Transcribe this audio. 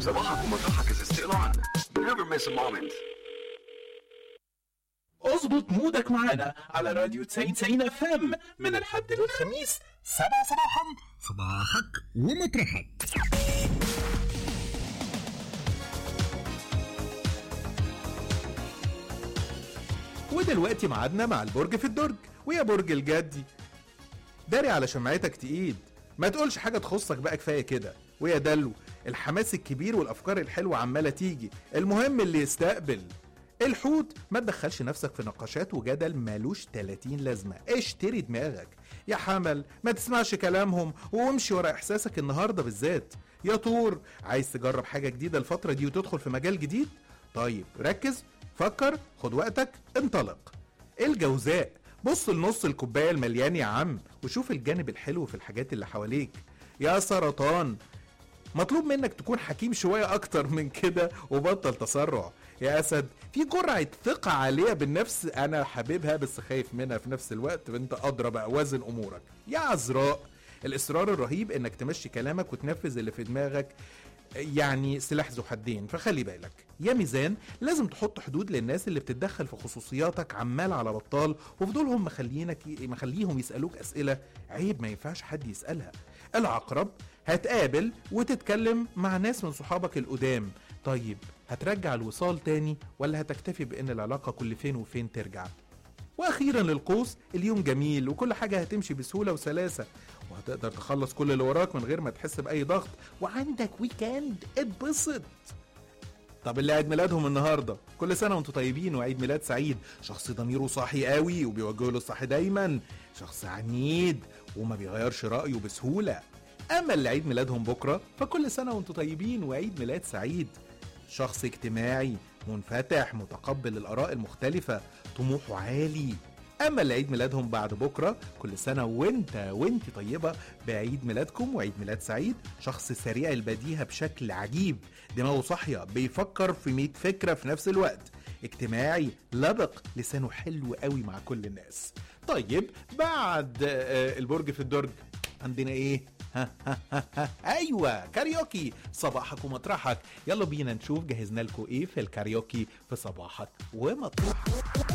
صباحك ومطرحك is still on. Never miss a moment. اظبط مودك معانا على راديو 99 اف ام من الحد للخميس 7 صباحا صباحك ومطرحك ودلوقتي ميعادنا مع البرج في الدرج ويا برج الجدي داري على شمعتك تقيد ما تقولش حاجة تخصك بقى كفاية كده ويا دلو الحماس الكبير والأفكار الحلوة عمالة تيجي المهم اللي يستقبل الحوت ما تدخلش نفسك في نقاشات وجدل مالوش 30 لازمة اشتري دماغك يا حمل ما تسمعش كلامهم وامشي ورا احساسك النهاردة بالذات يا طور عايز تجرب حاجة جديدة الفترة دي وتدخل في مجال جديد طيب ركز فكر خد وقتك انطلق الجوزاء بص لنص الكوباية المليان يا عم وشوف الجانب الحلو في الحاجات اللي حواليك يا سرطان مطلوب منك تكون حكيم شوية أكتر من كده وبطل تسرع يا أسد في جرعة ثقة عالية بالنفس أنا حاببها بس خايف منها في نفس الوقت وأنت أدرى بقى وازن أمورك يا عذراء الإصرار الرهيب إنك تمشي كلامك وتنفذ اللي في دماغك يعني سلاح ذو حدين فخلي بالك يا ميزان لازم تحط حدود للناس اللي بتتدخل في خصوصياتك عمال على بطال وفضولهم مخلينك مخليهم يسألوك أسئلة عيب ما ينفعش حد يسألها العقرب هتقابل وتتكلم مع ناس من صحابك القدام طيب هترجع الوصال تاني ولا هتكتفي بان العلاقة كل فين وفين ترجع واخيرا للقوس اليوم جميل وكل حاجة هتمشي بسهولة وسلاسة وهتقدر تخلص كل اللي وراك من غير ما تحس بأي ضغط وعندك ويكند اتبسط طب اللي عيد ميلادهم النهارده كل سنه وانتم طيبين وعيد ميلاد سعيد شخص ضميره صاحي قوي وبيوجه له الصح دايما شخص عنيد وما بيغيرش رايه بسهوله اما اللي عيد ميلادهم بكره فكل سنه وانتم طيبين وعيد ميلاد سعيد شخص اجتماعي منفتح متقبل الاراء المختلفه طموحه عالي اما اللي عيد ميلادهم بعد بكره كل سنه وانت وانت طيبه بعيد ميلادكم وعيد ميلاد سعيد شخص سريع البديهه بشكل عجيب دماغه صاحيه بيفكر في 100 فكره في نفس الوقت اجتماعي لبق لسانه حلو قوي مع كل الناس طيب بعد آه، البرج في الدرج عندنا ايه ها ها ها ها ايوه كاريوكي صباحك ومطرحك يلا بينا نشوف جهزنا لكم ايه في الكاريوكي في صباحك ومطرحك